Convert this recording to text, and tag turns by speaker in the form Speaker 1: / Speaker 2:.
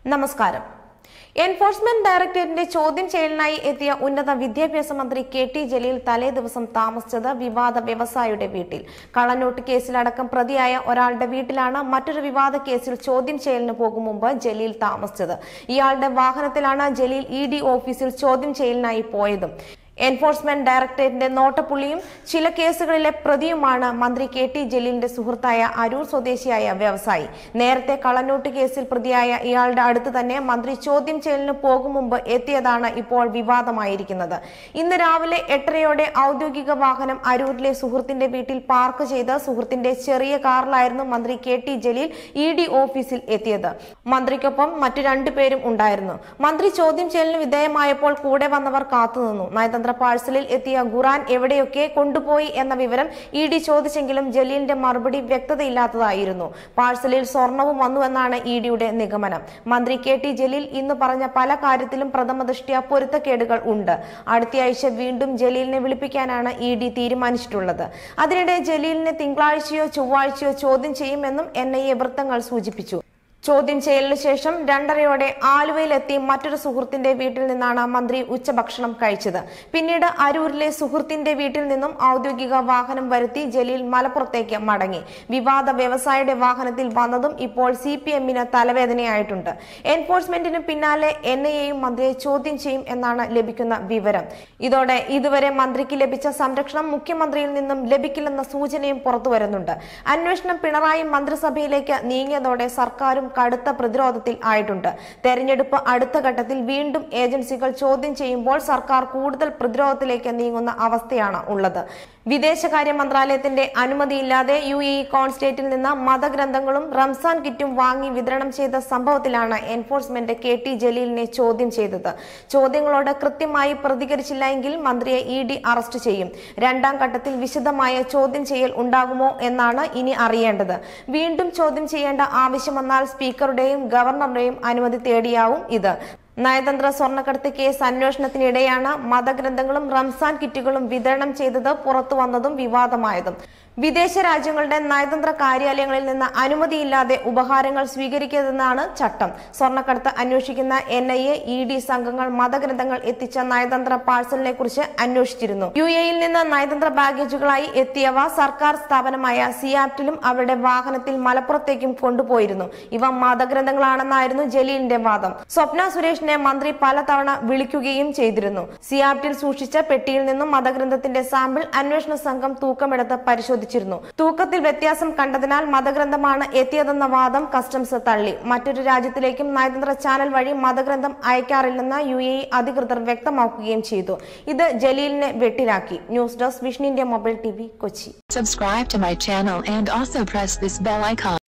Speaker 1: നമസ്കാരം എൻഫോഴ്സ്മെന്റ് ഡയറക്ടറേറ്റിന്റെ ചോദ്യം ചെയ്യലിനായി എത്തിയ ഉന്നത വിദ്യാഭ്യാസ മന്ത്രി കെ ടി ജലീൽ തലേ ദിവസം താമസിച്ചത് വിവാദ വ്യവസായിയുടെ വീട്ടിൽ കള്ളനോട്ട് കേസിലടക്കം പ്രതിയായ ഒരാളുടെ വീട്ടിലാണ് മറ്റൊരു വിവാദ കേസിൽ ചോദ്യം ചെയ്യലിന് പോകും മുമ്പ് ജലീൽ താമസിച്ചത് ഇയാളുടെ വാഹനത്തിലാണ് ജലീൽ ഇ ഡി ഓഫീസിൽ ചോദ്യം ചെയ്യലിനായി പോയതും എൻഫോഴ്സ്മെന്റ് ഡയറക്ടറേറ്റിന്റെ നോട്ടപ്പുള്ളിയും ചില കേസുകളിലെ പ്രതിയുമാണ് മന്ത്രി കെ ടി ജലീലിന്റെ സുഹൃത്തായ അരൂർ സ്വദേശിയായ വ്യവസായി നേരത്തെ കള്ളനോട്ട് കേസിൽ പ്രതിയായ ഇയാളുടെ അടുത്ത് തന്നെ മന്ത്രി ചോദ്യം ചെയ്യലിന് പോകും മുമ്പ് എത്തിയതാണ് ഇപ്പോൾ വിവാദമായിരിക്കുന്നത് ഇന്ന് രാവിലെ എട്ടരയോടെ ഔദ്യോഗിക വാഹനം അരൂരിലെ സുഹൃത്തിന്റെ വീട്ടിൽ പാർക്ക് ചെയ്ത് സുഹൃത്തിന്റെ ചെറിയ കാറിലായിരുന്നു മന്ത്രി K T Jaleel E D ഓഫീസിൽ എത്തിയത് മന്ത്രിക്കൊപ്പം മറ്റു രണ്ടുപേരും ഉണ്ടായിരുന്നു മന്ത്രി ചോദ്യം ചെയ്യലിന് വിധേയമായപ്പോൾ കൂടെ വന്നവർ കാത്തുനിന്നു നയതന്ത്ര പാഴ്സലിൽ എത്തിയ ഖുറാൻ എവിടെയൊക്കെ കൊണ്ടുപോയി എന്ന വിവരം ഇ ഡി ചോദിച്ചെങ്കിലും ജലീലിന്റെ മറുപടി വ്യക്തതയില്ലാത്തതായിരുന്നു പാഴ്സലിൽ സ്വർണവും വന്നുവെന്നാണ് ഇ ഡിയുടെ നിഗമനം മന്ത്രി കെ ടി ജലീൽ ഇന്ന് പറഞ്ഞ പല കാര്യത്തിലും പ്രഥമദൃഷ്ട്യാ പൊരുത്തക്കേടുകൾ ഉണ്ട് അടുത്തയാഴ്ച വീണ്ടും ജലീലിനെ വിളിപ്പിക്കാനാണ് ഇ ഡി തീരുമാനിച്ചിട്ടുള്ളത് അതിനിടെ ജലീലിനെ തിങ്കളാഴ്ചയോ ചൊവ്വാഴ്ചയോ ചോദ്യം ചെയ്യുമെന്നും എൻ ഐ എ വൃത്തങ്ങൾ സൂചിപ്പിച്ചു ചോദ്യം ചെയ്യലിന് ശേഷം രണ്ടരയോടെ ആലുവയിലെത്തി മറ്റൊരു സുഹൃത്തിന്റെ വീട്ടിൽ നിന്നാണ് മന്ത്രി ഉച്ചഭക്ഷണം കഴിച്ചത് പിന്നീട് അരൂരിലെ സുഹൃത്തിന്റെ വീട്ടിൽ നിന്നും ഔദ്യോഗിക വാഹനം വരുത്തി ജലീൽ മലപ്പുറത്തേക്ക് മടങ്ങി വിവാദ വ്യവസായിയുടെ വാഹനത്തിൽ വന്നതും ഇപ്പോൾ സി പി എമ്മിന് തലവേദനയായിട്ടുണ്ട് എൻഫോഴ്സ്മെന്റിന് പിന്നാലെ എൻ ഐ എയും മന്ത്രിയെ ചോദ്യം ചെയ്യും എന്നാണ് ലഭിക്കുന്ന വിവരം ഇതോടെ ഇതുവരെ മന്ത്രിക്ക് ലഭിച്ച സംരക്ഷണം മുഖ്യമന്ത്രിയിൽ നിന്നും ലഭിക്കില്ലെന്ന സൂചനയും പുറത്തുവരുന്നുണ്ട് അന്വേഷണം പിണറായി മന്ത്രിസഭയിലേക്ക് നീങ്ങിയതോടെ സർക്കാരും കടുത്ത പ്രതിരോധത്തിൽ ആയിട്ടുണ്ട് തെരഞ്ഞെടുപ്പ് അടുത്ത ഘട്ടത്തിൽ വീണ്ടും ഏജൻസികൾ ചോദ്യം ചെയ്യുമ്പോൾ സർക്കാർ കൂടുതൽ പ്രതിരോധത്തിലേക്ക് നീങ്ങുന്ന അവസ്ഥയാണ് ഉള്ളത് വിദേശകാര്യ മന്ത്രാലയത്തിന്റെ അനുമതിയില്ലാതെ യു എ ഇ കോൺസ്റ്റേറ്റിൽ നിന്ന് മതഗ്രന്ഥങ്ങളും റംസാൻ കിറ്റും വാങ്ങി വിതരണം ചെയ്ത സംഭവത്തിലാണ് എൻഫോഴ്സ്മെന്റ് കെ ടി ജലീലിനെ ചോദ്യം ചെയ്തത് ചോദ്യങ്ങളോട് കൃത്യമായി പ്രതികരിച്ചില്ല എങ്കിൽ മന്ത്രിയെ ഇ ഡി അറസ്റ്റ് ചെയ്യും രണ്ടാം ഘട്ടത്തിൽ വിശദമായ ചോദ്യം ചെയ്യൽ ഉണ്ടാകുമോ എന്നാണ് ഇനി അറിയേണ്ടത് വീണ്ടും ചോദ്യം ചെയ്യേണ്ട ആവശ്യം വന്നാൽ സ്പീക്കറുടെയും ഗവർണറുടെയും അനുമതി തേടിയാവും ഇത് നയതന്ത്ര സ്വർണ്ണക്കടത്ത് കേസ് അന്വേഷണത്തിനിടെയാണ് മതഗ്രന്ഥങ്ങളും റംസാൻ കിറ്റുകളും വിതരണം ചെയ്തത് പുറത്തു വന്നതും വിവാദമായതും വിദേശ രാജ്യങ്ങളുടെ നയതന്ത്ര കാര്യാലയങ്ങളിൽ നിന്ന് അനുമതിയില്ലാതെ ഉപഹാരങ്ങൾ സ്വീകരിക്കരുതെന്നാണ് ചട്ടം സ്വർണ്ണക്കടത്ത് അന്വേഷിക്കുന്ന N I A E D സംഘങ്ങൾ മതഗ്രന്ഥങ്ങൾ എത്തിച്ച നയതന്ത്ര പാഴ്സലിനെ കുറിച്ച് അന്വേഷിച്ചിരുന്നു യു എയിൽ നിന്ന് നയതന്ത്ര ബാഗേജുകളായി എത്തിയവ സർക്കാർ സ്ഥാപനമായ സിയാപ്റ്റിലും അവരുടെ വാഹനത്തിൽ മലപ്പുറത്തേക്കും കൊണ്ടുപോയിരുന്നു ഇവ മതഗ്രന്ഥങ്ങളാണെന്നായിരുന്നു ജലീലിന്റെ വാദം സ്വപ്ന സുരേഷിനെ മന്ത്രി പലതവണ വിളിക്കുകയും ചെയ്തിരുന്നു സിയാപ്റ്റിൽ സൂക്ഷിച്ച പെട്ടിയിൽ നിന്നും മതഗ്രന്ഥത്തിന്റെ സാമ്പിൾ അന്വേഷണ സംഘം തൂക്കമെടുത്ത് പരിശോധിച്ചിരുന്നു തൂക്കത്തിൽ വ്യത്യാസം കണ്ടതിനാൽ മതഗ്രന്ഥമാണ് എത്തിയതെന്ന വാദം കസ്റ്റംസ് തള്ളി മറ്റൊരു രാജ്യത്തിലേക്കും നയതന്ത്ര ചാനൽ വഴി മതഗ്രന്ഥം അയക്കാറില്ലെന്ന് യു എ ഇ അധികൃതർ വ്യക്തമാക്കുകയും ചെയ്തു ഇത് ജലീലിനെ വെട്ടിലാക്കി news desk Vishnu India mobile T Kochi
Speaker 2: Subscribe to my channel and also press this bell icon.